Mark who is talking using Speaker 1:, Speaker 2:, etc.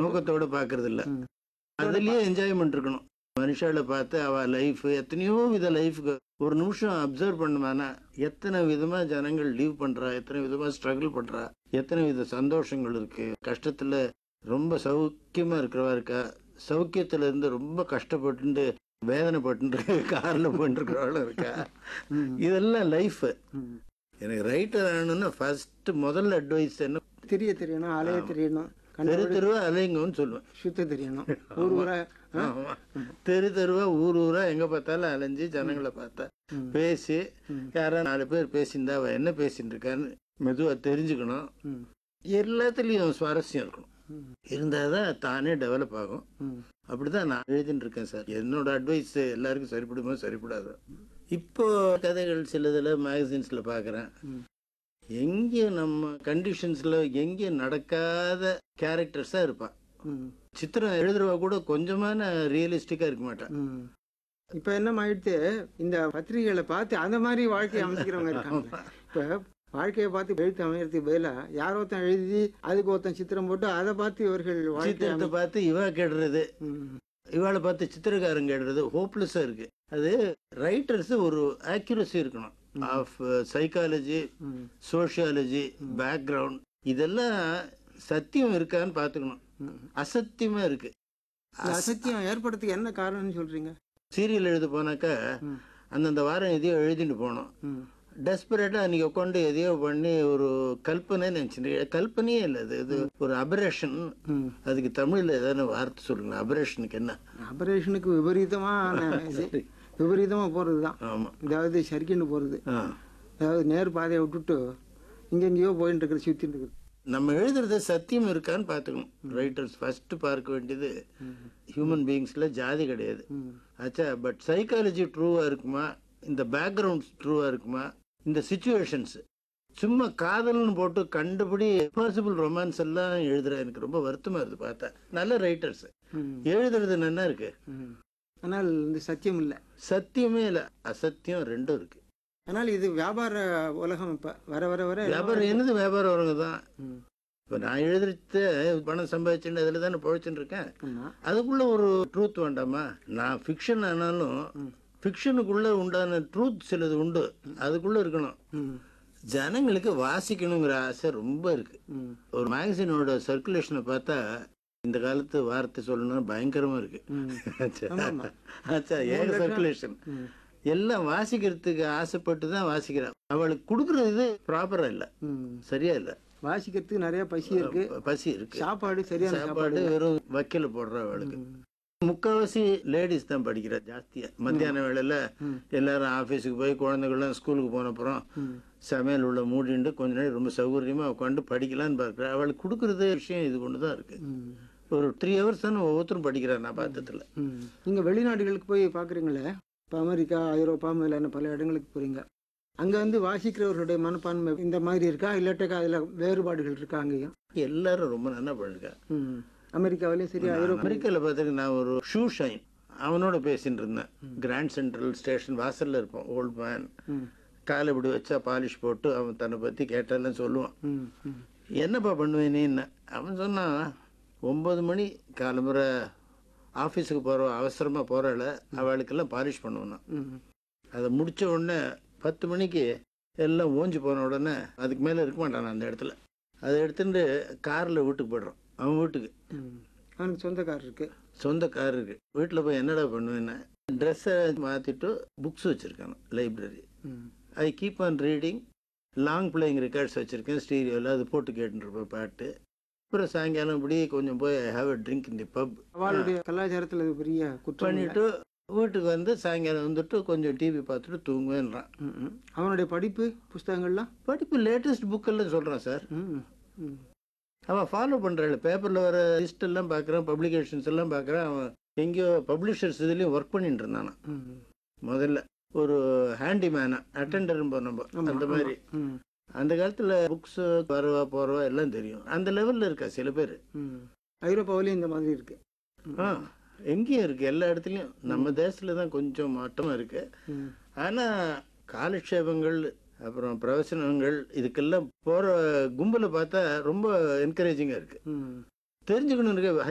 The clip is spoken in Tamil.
Speaker 1: நோக்கத்தோட பாக்குறது இல்ல
Speaker 2: ம்.
Speaker 1: அதுலயே என்ஜாய்மெண்ட் இருக்கணும் மனுஷால பார்த்து அவ லைஃப் எத்தனையோ வித லைஃப்க்கு ஒரு நிமிஷம் அப்சர்வ் பண்ணுவானா எத்தனை விதமா ஜனங்கள் லீவ் பண்றா எத்தனை விதமா ஸ்ட்ரகிள் பண்றா எத்தனை வித சந்தோஷங்கள் இருக்கு கஷ்டத்துல ரொம்ப சௌக்கியமா இருக்கிறவா இருக்கா சௌக்கியத்துல இருந்து ரொம்ப கஷ்டப்பட்டு வேதனைப்பட்டு கார்ல போயிட்டு இருக்கிறவளும் இருக்கா
Speaker 2: ம்.
Speaker 1: இதெல்லாம் லைஃப்
Speaker 2: ம்.
Speaker 1: எனக்கு ரைட்டர் ஆகணும்னா ஃபர்ஸ்ட் முதல்ல அட்வைஸ் என்ன
Speaker 2: தெரிய தெரியணும் அலைய தெரியணும்
Speaker 1: தெரு
Speaker 2: கண்டு
Speaker 1: தெருவா அலைங்கன்னு சொல்லுவேன்
Speaker 2: சுத்த தெரியணும் ஊர் ஊரா ஆ?
Speaker 1: ஆமா. தெரு தெருவா ஊர் ஊரா எங்க பார்த்தாலும் அலைஞ்சு ஜனங்களை பார்த்தா
Speaker 2: ம்.
Speaker 1: பேசி
Speaker 2: ம்.
Speaker 1: யாரா நாலு பேர் பேசியிருந்தா அவ என்ன பேசிட்டு இருக்கான்னு மெதுவா தெரிஞ்சுக்கணும்
Speaker 2: ம்.
Speaker 1: எல்லாத்துலயும் சுவாரஸ்யம் இருக்கணும்
Speaker 2: ம்.
Speaker 1: இருந்தாதான் தானே டெவலப் ஆகும்
Speaker 2: ம்.
Speaker 1: அப்படிதான் நான் எழுதிட்டு இருக்கேன் சார் என்னோட அட்வைஸ் எல்லாருக்கும் சரிப்படுமோ சரிப்படாது இப்போ கதைகள் சிலதுல மேகசின்ஸ்ல பாக்குறேன்
Speaker 2: ம்.
Speaker 1: எங்கேயும் நம்ம கண்டிஷன்ஸ்ல எங்கேயும் நடக்காத கேரக்டர்ஸா இருப்பா
Speaker 2: ம்.
Speaker 1: சித்திரம் எழுதுறவா கூட கொஞ்சமான ரியலிஸ்டிக்கா இருக்க மாட்டா
Speaker 2: ம். இப்ப என்ன ஆயிடுத்து இந்த பத்திரிகைகளை பார்த்து அந்த மாதிரி வாழ்க்கையை அமைச்சிக்கிறவங்க இருக்காங்க இப்ப வாழ்க்கையை பார்த்து எழுத்து அமையறதுக்கு பதிலா யாரோ ஒருத்தன் எழுதி அதுக்கு ஒருத்தன் சித்திரம் போட்டு அதை பார்த்து இவர்கள் வாழ்க்கையை
Speaker 1: சித்திரத்தை பார்த்து இவ கெடுறது
Speaker 2: ம்.
Speaker 1: இவாளை பார்த்து சித்திரக்காரங்க கெடுறது ஹோப்லெஸ்ஸா இருக்கு அது ரைட்டர்ஸ் ஒரு ஆக்யூரசி இருக்கணும் ஆஃப் சைக்காலஜி
Speaker 2: ம்.
Speaker 1: சோஷியாலஜி பேக்ரவுண்ட் இதெல்லாம் சத்தியம் இருக்கான்னு பார்த்துக்கணும்
Speaker 2: ம்.
Speaker 1: அசத்தியமா இருக்கு
Speaker 2: இந்த அசத்தியம் ஏற்படுறதுக்கு என்ன காரணம்னு சொல்றீங்க
Speaker 1: சீரியல் எழுத போனாக்கா
Speaker 2: ம்.
Speaker 1: அந்தந்த வாரம் எதையோ எழுதிட்டு போனோம்
Speaker 2: ம்.
Speaker 1: டெஸ்பரேட்டா அன்னைக்கு உட்காந்து எதையோ பண்ணி ஒரு கல்பனை நினைச்சிட்டு கல்பனையே இல்லை அது இது ஒரு அபரேஷன்
Speaker 2: ம்.
Speaker 1: அதுக்கு தமிழ்ல ஏதாவது வார்த்தை சொல்லுங்க அபரேஷனுக்கு என்ன
Speaker 2: ஆபரேஷனுக்கு விபரீதமான இது விபரீதமா போறதுதான்
Speaker 1: ஆமா
Speaker 2: அதாவது சரிக்குன்னு போறது
Speaker 1: ஆ.
Speaker 2: அதாவது நேர் பாதையை விட்டுட்டு இங்கெங்கேயோ போயிட்டு இருக்கிற சுத்திட்டு இருக்குது
Speaker 1: நம்ம எழுதுறது சத்தியம் இருக்கான்னு பார்த்துக்கணும் ரைட்டர்ஸ் ஃபர்ஸ்ட் பார்க்க வேண்டியது ஹியூமன் பீயிங்ஸ்ல ஜாதி கிடையாது
Speaker 2: ம்.
Speaker 1: ஆச்சா பட் சைக்காலஜி ட்ரூவா இருக்குமா இந்த பேக்ரவுண்ட் ட்ரூவா இருக்குமா இந்த சுச்சுவேஷன்ஸ் சும்மா காதல்னு போட்டு கண்டுபிடி பாசிபிள் ரொமான்ஸ் எல்லாம் எழுதுற எனக்கு ரொம்ப வருத்தமா இருக்கு பார்த்தா நல்ல ரைட்டர்ஸ்
Speaker 2: ம்.
Speaker 1: எழுதுறது நல்லா இருக்கு
Speaker 2: ம். ஆனால் இந்த சத்தியம் இல்லை
Speaker 1: சத்தியமே இல்ல அசத்தியம் ரெண்டும் இருக்கு
Speaker 2: ஆனால் இது வியாபார உலகம் இப்ப வர வர வர
Speaker 1: வியாபாரம் என்னது வியாபாரம் வரவங்க தான்
Speaker 2: ம்.
Speaker 1: இப்ப நான் எழுதுறது பணம் சம்பாதிச்சுன்னு அதுல தானே பொழைச்சுட்டு இருக்கேன்
Speaker 2: ஆமா
Speaker 1: அதுக்குள்ள ஒரு ட்ரூத் வேண்டாமா நான் ஃபிக்ஷன் ஆனாலும்
Speaker 2: ம்.
Speaker 1: ஃபிக்ஷனுக்குள்ள உண்டான ட்ரூத் சிலது உண்டு அதுக்குள்ள இருக்கணும்
Speaker 2: ம்.
Speaker 1: ஜனங்களுக்கு வாசிக்கணுங்கிற ஆசை ரொம்ப இருக்கு
Speaker 2: ம்.
Speaker 1: ஒரு மேகசினோட சர்க்குலேஷனை பார்த்தா இந்த காலத்து வார்த்தை சொல்லணும்னா பயங்கரமா இருக்கு
Speaker 2: ம்.
Speaker 1: ஆச்சா.
Speaker 2: ஆமா.
Speaker 1: ஆச்சா ஏக சர்க்குலேஷன்
Speaker 2: ம்.
Speaker 1: எல்லாம் வாசிக்கிறதுக்கு ஆசைப்பட்டு தான் வாசிக்கிறான் அவளுக்கு கொடுக்கறது இது ப்ராப்பரா இல்ல
Speaker 2: ம்.
Speaker 1: சரியா இல்ல
Speaker 2: வாசிக்கிறதுக்கு நிறைய பசி இருக்கு
Speaker 1: பசி இருக்கு
Speaker 2: சாப்பாடு சரியான சாப்பாடு
Speaker 1: சாப்பாடு வெறும் வக்கீல போடுற அவளுக்கு
Speaker 2: ம்.
Speaker 1: முக்காவாசி லேடிஸ் தான் படிக்கிறா ஜாஸ்தியா மத்தியான வேளையில
Speaker 2: ம்.
Speaker 1: எல்லாரும் ஆபீஸுக்கு போய் குழந்தைகள்லாம் ஸ்கூலுக்கு போன அப்புறம்
Speaker 2: ம்.
Speaker 1: சமையல் உள்ள மூடிண்டு கொஞ்ச நேரம் ரொம்ப சௌகரியமா உட்காந்து படிக்கலான்னு பார்க்குறா அவளுக்கு கொடுக்கறது விஷயம் இது ஒன்று தான் இருக்கு
Speaker 2: ம்.
Speaker 1: ஒரு த்ரீ ஹவர்ஸ் தானே ஒவ்வொருத்தரும் படிக்கிறா நான் பார்த்ததுல
Speaker 2: ம். நீங்க வெளிநாடுகளுக்கு போய் பாக்குறீங்களே இப்போ அமெரிக்கா ஐரோப்பா முதலான பல இடங்களுக்கு போறீங்க அங்க வந்து வாசிக்கிறவர்களுடைய மனப்பான்மை இந்த மாதிரி இருக்கா இல்லாட்டக்கா அதுல வேறுபாடுகள் இருக்கா அங்கேயும்
Speaker 1: எல்லாரும் ரொம்ப நல்லா பண்ணிருக்கா
Speaker 2: ம். அமெரிக்காவிலயும் சரி ஐரோப்பா
Speaker 1: அமெரிக்காவில் பார்த்துட்டு நான் ஒரு ஷூ ஷைன் அவனோட பேசிட்டு இருந்தேன் கிராண்ட் சென்ட்ரல் ஸ்டேஷன் வாசல்ல இருப்போம் ஓல்ட் மேன்
Speaker 2: ம்.
Speaker 1: காலை இப்படி வச்சா பாலிஷ் போட்டு அவன் தன்னை பத்தி கேட்டாலும் சொல்லுவான்
Speaker 2: ம். ம்.
Speaker 1: என்னப்பா பண்ணுவேன் நீன்னு அவன் சொன்னான் ஒன்பது மணி காலம்புரை ஆஃபீஸுக்கு போகிற அவசரமாக போகிறாள் அவளுக்கெல்லாம் பாலிஷ் பண்ணுவேன் நான்.
Speaker 2: ம்.
Speaker 1: அதை முடிச்ச உடனே பத்து மணிக்கு எல்லாம் ஓஞ்சு போன உடனே அதுக்கு மேலே இருக்க மாட்டான் நான் அந்த இடத்துல அதை எடுத்துட்டு காரில் வீட்டுக்கு போய்டுறான் அவன் வீட்டுக்கு
Speaker 2: ம். அவனுக்கு சொந்த கார் இருக்கு
Speaker 1: சொந்த கார் இருக்கு வீட்டில் போய் என்னடா பண்ணுவேன்னு ட்ரெஸ்ஸை மாற்றிட்டு புக்ஸ் வச்சுருக்கான் லைப்ரரி
Speaker 2: ம்.
Speaker 1: I keep on reading long playing records வச்சுருக்கேன் ஸ்டீரியோவில் அது போட்டு கேட்டுருப்பேன் பாட்டு அப்புறம் சாயங்காலம் இப்படி கொஞ்சம் போய் ஐ ஹாவ் அ ட்ரிங்க் இன் தி பப்
Speaker 2: அவளுடைய கலாச்சாரத்துல இது பெரிய குற்றம் இல்லை.
Speaker 1: பண்ணிட்டு வீட்டுக்கு வந்து சாயங்காலம் வந்துட்டு கொஞ்சம் டிவி பார்த்துட்டு தூங்குவேன்றான்
Speaker 2: ம். ம். அவனுடைய படிப்பு புஸ்தகங்கள்லாம்
Speaker 1: படிப்பு லேட்டஸ்ட் புக்கெல்லாம் சொல்கிறான் சார்
Speaker 2: ம். ம்.
Speaker 1: அவன் ஃபாலோ பண்ணுறாள் பேப்பரில் வர லிஸ்ட் எல்லாம் பார்க்குறான் பப்ளிகேஷன்ஸ் எல்லாம் பார்க்குறான் அவன் எங்கேயோ பப்ளிஷர்ஸ் இதுலேயும் ஒர்க் பண்ணிட்டு இருந்தானா
Speaker 2: ம்.
Speaker 1: முதல்ல ஒரு ஹேண்டிமேனா அட்டெண்டர் நம்ம
Speaker 2: ஆமா,
Speaker 1: அந்த மாதிரி
Speaker 2: ம்.
Speaker 1: அந்த காலத்துல புக்ஸ் வரவா போறவா எல்லாம் தெரியும் அந்த லெவல்ல இருக்கா சில பேர்
Speaker 2: ம். ஐரோப்பாவிலயும் இந்த மாதிரி இருக்கு ம்.
Speaker 1: ஆ எங்கேயும் இருக்கு எல்லா இடத்துலயும் நம்ம தேசத்துல தான் கொஞ்சம் மாற்றமா இருக்கு
Speaker 2: ம்.
Speaker 1: ஆனா காலக்ஷேபங்கள் அப்புறம் பிரவசனங்கள் இதுக்கெல்லாம் போற கும்பலை பார்த்தா ரொம்ப என்கரேஜிங்கா இருக்கு
Speaker 2: ம்.
Speaker 1: தெரிஞ்சுக்கணும் இருக்கு